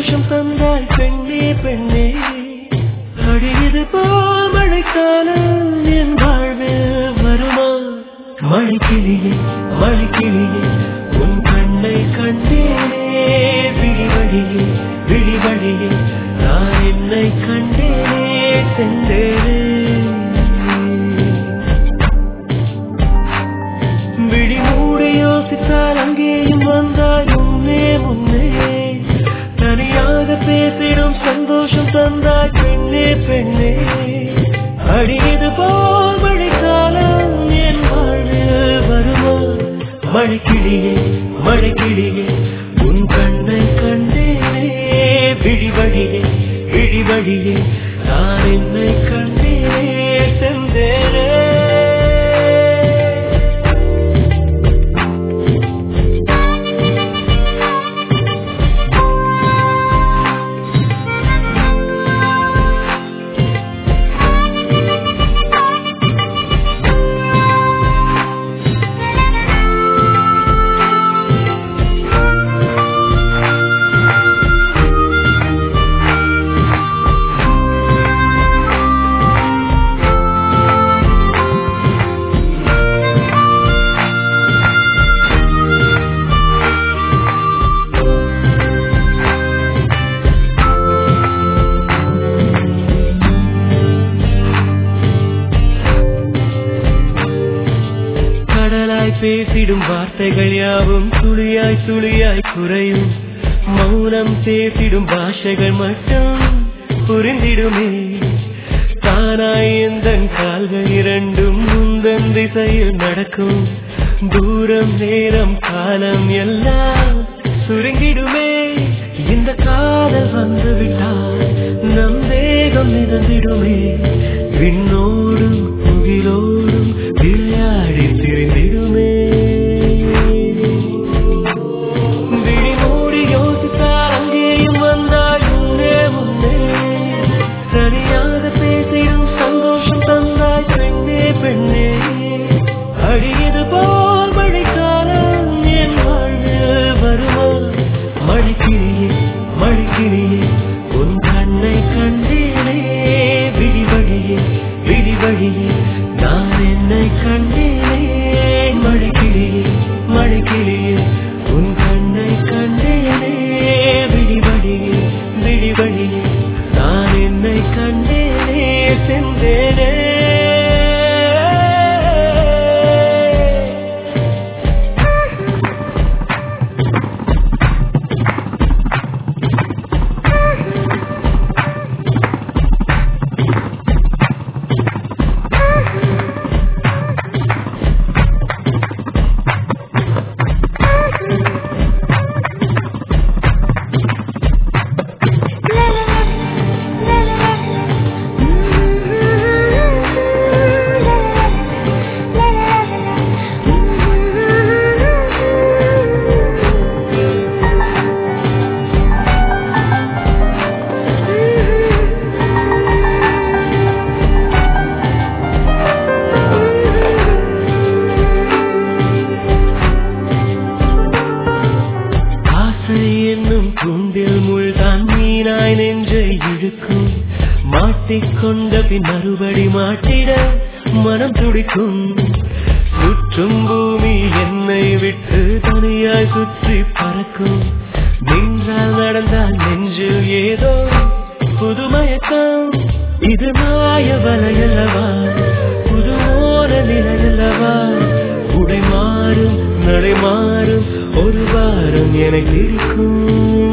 சந்தோஷம் தந்தாய் பெண்ணே பெண்ணே அடியது போல் மழைக்காலம் என் வாழ்வில் வருமா மழைக்கிளியே மழைக்கிளியே உன் கண்ணை கண்டேனே விழிவழியே விழிவழியே நான் என்னை கண்டேனே சென்றேனே விழி மூடி யோசித்தால் அங்கேயும் வந்தாய் முன்னே முன்னே தனியாக பேசிடும் சந்தோஷம் தந்தாய் பெண்ணே பெண்ணே அடியது போல் மழைக்காலம் என் வாழ்வில் வருமா மழைக்கிளியே மழைக்கிளியே உன் கண்ணை கண்டேனே விழிவழியே விழிவழியே நான் என்னை கண்டேனே சென்றேனே கடலாய் பேசிடும் வார்த்தைகள் யாவும் துளியாய் துளியாய் குறையும் மௌனம் பேசிடும் பாஷைகள் மட்டும் புரிந்திடுமே தானாய் எந்த கால்கள் இரண்டும் முந்தன் திசையில் நடக்கும் தூரம் நேரம் காலம் எல்லாம் சுருங்கிடுமே இந்த காதல் வந்து விட்டால் நம் தேகம் மிதந்திடுமே விண்ணோடும் முகிலோடும் விளையாடி திரிந்திடுமே விழி மூடி யோசித்தால் அங்கேயும் வந்தாய் முன்னே முன்னே தனியாக பேசிடும் சந்தோஷம் தந்தாய் பெண்ணே பெண்ணே அடியது போல் மழைக்காலம் என் வாழ்வில் வருமா மழைக்கிளியே மழைக்கிளியே உன் கண்ணை கண்டேனே விடிவழியே விடிவழியே நான் என்னை கண்டேனே மழைக்கிளியே மழைக்கிளியே உன் கண்ணை கண்டேனே விடிவழியே விடிவழியே நான் என்னை கண்டேனே சென்றேனே ஆசை என்னும் கூண்டில் முள்தான் மீனாய் நெஞ்சை இழுக்கும் மாட்டிக்கொண்ட பின் மறுபடி மாட்டிட மனம் துடிக்கும் சுற்றும் பூமி என்னை விட்டு தனியாய் சுற்றி பறக்கும் நின்றால் நடந்தால் நெஞ்சில் ஏதோ புதுமயக்கம் இது மாய வலையல்லவா புதுமோன நிலையல்லவா உடை மாறும் நடை மாறும் ஒரு வாரம் எனக்கு இருக்கும்